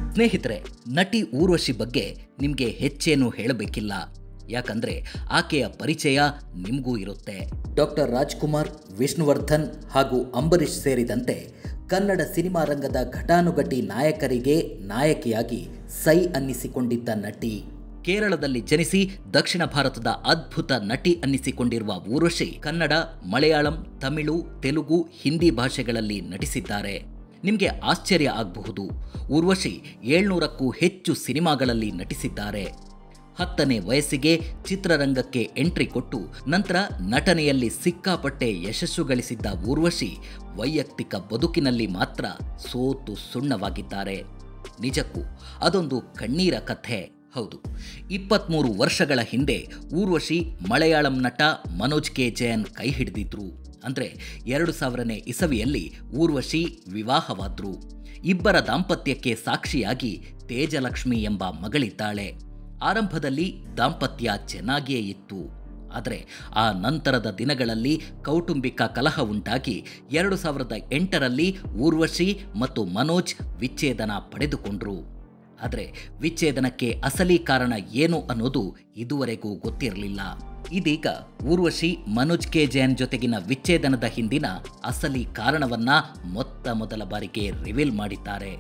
ಸ್ನೇಹಿತರೆ ನಟಿ ಊರ್ವಶಿ ಬಗ್ಗೆ ನಿಮಗೆ ಹೆಚ್ಚೇನು ಹೇಳಬೇಕಿಲ್ಲ ಯಾಕಂದ್ರೆ ಆಕೆಯ ಪರಿಚಯ ನಿಮಗೂ ಇರುತ್ತೆ ಡಾಕ್ಟರ್ ರಾಜ್ಕುಮಾರ್ ವಿಷ್ಣುವರ್ಧನ್ ಹಾಗೂ ಅಂಬರೀಷ್ ಸೇರಿದಂತೆ ಕನ್ನಡ ಸಿನಿಮಾ ರಂಗದ ಘಟಾನುಘಟಿ ನಾಯಕರಿಗೆ ನಾಯಕಿಯಾಗಿ ಸೈ ಅನ್ನಿಸಿಕೊಂಡಿದ್ದ ನಟಿ ಕೇರಳದಲ್ಲಿ ಜನಿಸಿ ದಕ್ಷಿಣ ಭಾರತದ ಅದ್ಭುತ ನಟಿ ಅನ್ನಿಸಿಕೊಂಡಿರುವ ಊರ್ವಶಿ ಕನ್ನಡ ಮಲಯಾಳಂ ತಮಿಳು ತೆಲುಗು ಹಿಂದಿ ಭಾಷೆಗಳಲ್ಲಿ ನಟಿಸಿದ್ದಾರೆ ನಿಮಗೆ ಆಶ್ಚರ್ಯ ಆಗಬಹುದು ಊರ್ವಶಿ ಏಳ್ನೂರಕ್ಕೂ ಹೆಚ್ಚು ಸಿನಿಮಾಗಳಲ್ಲಿ ನಟಿಸಿದ್ದಾರೆ ಹತ್ತನೇ ವಯಸ್ಸಿಗೆ ಚಿತ್ರರಂಗಕ್ಕೆ ಎಂಟ್ರಿ ಕೊಟ್ಟು ನಂತರ ನಟನೆಯಲ್ಲಿ ಸಿಕ್ಕಾಪಟ್ಟೆ ಯಶಸ್ಸು ಗಳಿಸಿದ್ದ ಊರ್ವಶಿ ವೈಯಕ್ತಿಕ ಬದುಕಿನಲ್ಲಿ ಮಾತ್ರ ಸೋತು ಸುಣ್ಣವಾಗಿದ್ದಾರೆ ನಿಜಕ್ಕೂ ಅದೊಂದು ಕಣ್ಣೀರ ಕಥೆ ಹೌದು ಇಪ್ಪತ್ತ್ಮೂರು ವರ್ಷಗಳ ಹಿಂದೆ ಊರ್ವಶಿ ಮಲಯಾಳಂ ನಟ ಮನೋಜ್ ಕೆ ಜಯನ್ ಕೈ ಹಿಡಿದಿದ್ರು ಅಂದರೆ ಎರಡು ಸಾವಿರನೇ ಇಸವಿಯಲ್ಲಿ ಊರ್ವಶಿ ವಿವಾಹವಾದ್ರು ಇಬ್ಬರ ದಾಂಪತ್ಯಕ್ಕೆ ಸಾಕ್ಷಿಯಾಗಿ ತೇಜಲಕ್ಷ್ಮಿ ಎಂಬ ಮಗಳಿದ್ದಾಳೆ ಆರಂಭದಲ್ಲಿ ದಾಂಪತ್ಯ ಚೆನ್ನಾಗಿಯೇ ಇತ್ತು ಆದರೆ ಆ ನಂತರದ ದಿನಗಳಲ್ಲಿ ಕೌಟುಂಬಿಕ ಕಲಹ ಉಂಟಾಗಿ ಎರಡು ಸಾವಿರದ ಎಂಟರಲ್ಲಿ ಊರ್ವಶಿ ಮತ್ತು ಮನೋಜ್ ವಿಚ್ಛೇದನ ಪಡೆದುಕೊಂಡ್ರು ಆದರೆ ವಿಚ್ಛೇದನಕ್ಕೆ ಅಸಲಿ ಕಾರಣ ಏನು ಅನ್ನೋದು ಇದುವರೆಗೂ ಗೊತ್ತಿರಲಿಲ್ಲ ಇದೀಗ ಊರ್ವಶಿ ಮನೋಜ್ ಕೆ ಜೈನ್ ಜೊತೆಗಿನ ವಿಚ್ಛೇದನದ ಹಿಂದಿನ ಅಸಲಿ ಕಾರಣವನ್ನ ಮೊತ್ತ ಮೊದಲ ಬಾರಿಗೆ ರಿವೀಲ್ ಮಾಡಿದ್ದಾರೆ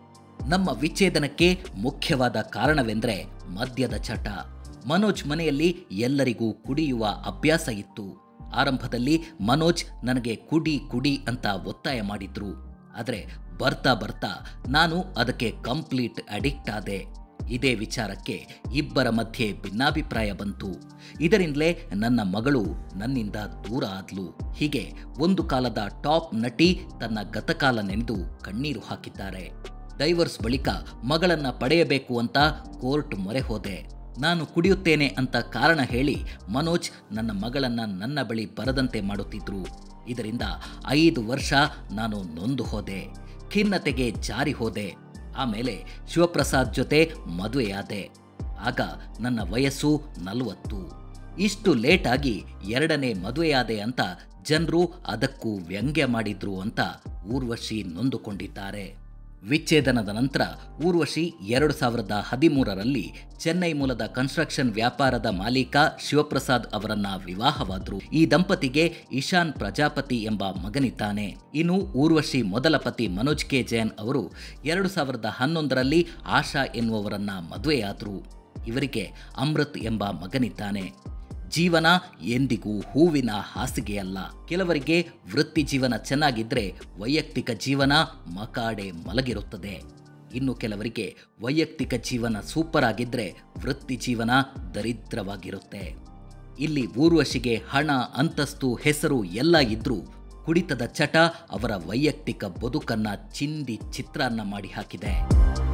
ನಮ್ಮ ವಿಚ್ಛೇದನಕ್ಕೆ ಮುಖ್ಯವಾದ ಕಾರಣವೆಂದರೆ ಮದ್ಯದ ಚಟ ಮನೋಜ್ ಮನೆಯಲ್ಲಿ ಎಲ್ಲರಿಗೂ ಕುಡಿಯುವ ಅಭ್ಯಾಸ ಇತ್ತು ಆರಂಭದಲ್ಲಿ ಮನೋಜ್ ನನಗೆ ಕುಡಿ ಕುಡಿ ಅಂತ ಒತ್ತಾಯ ಮಾಡಿದ್ರು ಆದರೆ ಬರ್ತಾ ಬರ್ತಾ ನಾನು ಅದಕ್ಕೆ ಕಂಪ್ಲೀಟ್ ಅಡಿಕ್ಟ್ ಆದೆ ಇದೇ ವಿಚಾರಕ್ಕೆ ಇಬ್ಬರ ಮಧ್ಯೆ ಭಿನ್ನಾಭಿಪ್ರಾಯ ಬಂತು ಇದರಿಂದಲೇ ನನ್ನ ಮಗಳು ನನ್ನಿಂದ ದೂರ ಆದ್ಲು ಹೀಗೆ ಒಂದು ಕಾಲದ ಟಾಪ್ ನಟಿ ತನ್ನ ಗತಕಾಲ ನೆನೆದು ಕಣ್ಣೀರು ಹಾಕಿದ್ದಾರೆ ಡೈವರ್ಸ್ ಬಳಿಕ ಮಗಳನ್ನ ಪಡೆಯಬೇಕು ಅಂತ ಕೋರ್ಟ್ ಮೊರೆ ಹೋದೆ ನಾನು ಕುಡಿಯುತ್ತೇನೆ ಅಂತ ಕಾರಣ ಹೇಳಿ ಮನೋಜ್ ನನ್ನ ಮಗಳನ್ನ ನನ್ನ ಬಳಿ ಬರದಂತೆ ಮಾಡುತ್ತಿದ್ರು ಇದರಿಂದ ಐದು ವರ್ಷ ನಾನು ನೊಂದು ಹೋದೆ ಖಿನ್ನತೆಗೆ ಜಾರಿ ಹೋದೆ ಆಮೇಲೆ ಶಿವಪ್ರಸಾದ್ ಜೊತೆ ಮದುವೆಯಾದೆ ಆಗ ನನ್ನ ವಯಸ್ಸು ನಲವತ್ತು ಇಷ್ಟು ಲೇಟಾಗಿ ಎರಡನೇ ಮದುವೆಯಾದೆ ಅಂತ ಜನರು ಅದಕ್ಕೂ ವ್ಯಂಗ್ಯ ಮಾಡಿದ್ರು ಅಂತ ಊರ್ವಶಿ ನೊಂದುಕೊಂಡಿದ್ದಾರೆ ವಿಚ್ಛೇದನದ ನಂತರ ಊರ್ವಶಿ ಎರಡು ಸಾವಿರದ ಹದಿಮೂರರಲ್ಲಿ ಚೆನ್ನೈ ಮೂಲದ ಕನ್ಸ್ಟ್ರಕ್ಷನ್ ವ್ಯಾಪಾರದ ಮಾಲೀಕ ಶಿವಪ್ರಸಾದ್ ಅವರನ್ನ ವಿವಾಹವಾದ್ರು ಈ ದಂಪತಿಗೆ ಇಶಾನ್ ಪ್ರಜಾಪತಿ ಎಂಬ ಮಗನಿದ್ದಾನೆ ಇನ್ನು ಊರ್ವಶಿ ಮೊದಲ ಪತಿ ಮನೋಜ್ ಕೆ ಜೈನ್ ಅವರು ಎರಡು ಸಾವಿರದ ಹನ್ನೊಂದರಲ್ಲಿ ಆಶಾ ಎನ್ನುವವರನ್ನ ಮದುವೆಯಾದ್ರು ಇವರಿಗೆ ಅಮೃತ್ ಎಂಬ ಮಗನಿದ್ದಾನೆ ಜೀವನ ಎಂದಿಗೂ ಹೂವಿನ ಹಾಸಿಗೆಯಲ್ಲ ಕೆಲವರಿಗೆ ವೃತ್ತಿ ಜೀವನ ಚೆನ್ನಾಗಿದ್ರೆ ವೈಯಕ್ತಿಕ ಜೀವನ ಮಕಾಡೆ ಮಲಗಿರುತ್ತದೆ ಇನ್ನು ಕೆಲವರಿಗೆ ವೈಯಕ್ತಿಕ ಜೀವನ ಸೂಪರ್ ಆಗಿದ್ರೆ ವೃತ್ತಿ ಜೀವನ ದರಿದ್ರವಾಗಿರುತ್ತೆ ಇಲ್ಲಿ ಊರ್ವಶಿಗೆ ಹಣ ಅಂತಸ್ತು ಹೆಸರು ಎಲ್ಲ ಇದ್ರೂ ಕುಡಿತದ ಚಟ ಅವರ ವೈಯಕ್ತಿಕ ಬದುಕನ್ನ ಚಿಂದಿ ಚಿತ್ರಾನ್ನ ಮಾಡಿ ಹಾಕಿದೆ